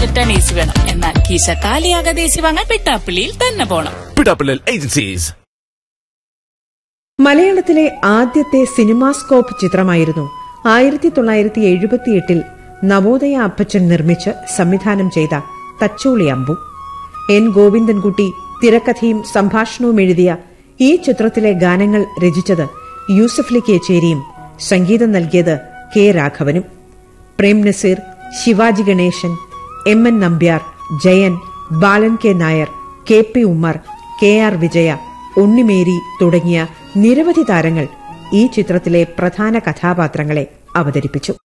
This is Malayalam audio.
ബഡ്ജറ്റാണ് എ സി വേണം എന്നാൽ കീശ കാലിയാകാതെ എ സി വാങ്ങാൻ പിട്ടാപ്പിള്ളിയിൽ തന്നെ പോണം പിടാപ്പിള്ളൽ ഏജൻസീസ് മലയാളത്തിലെ ആദ്യത്തെ സിനിമാസ്കോപ്പ് ചിത്രമായിരുന്നു ആയിരത്തി തൊള്ളായിരത്തി എഴുപത്തിയെട്ടിൽ നവോദയ അപ്പച്ചൻ നിർമ്മിച്ച് സംവിധാനം ചെയ്ത തച്ചോളി അമ്പു എൻ ഗോവിന്ദൻകുട്ടി തിരക്കഥയും സംഭാഷണവും എഴുതിയ ഈ ചിത്രത്തിലെ ഗാനങ്ങൾ രചിച്ചത് യൂസഫ്ലി കേച്ചേരിയും സംഗീതം നൽകിയത് കെ രാഘവനും Prem Nazir Sivaji Ganesan M N Nambiar Jayan Balan K Nair K P Ummer K R Vijaya Unnimary തുടങ്ങിയ നിരവധി താരങ്ങൾ ഈ ചിത്രത്തിലെ പ്രധാന കഥാപാത്രങ്ങളെ അവതരിപ്പിച്ചു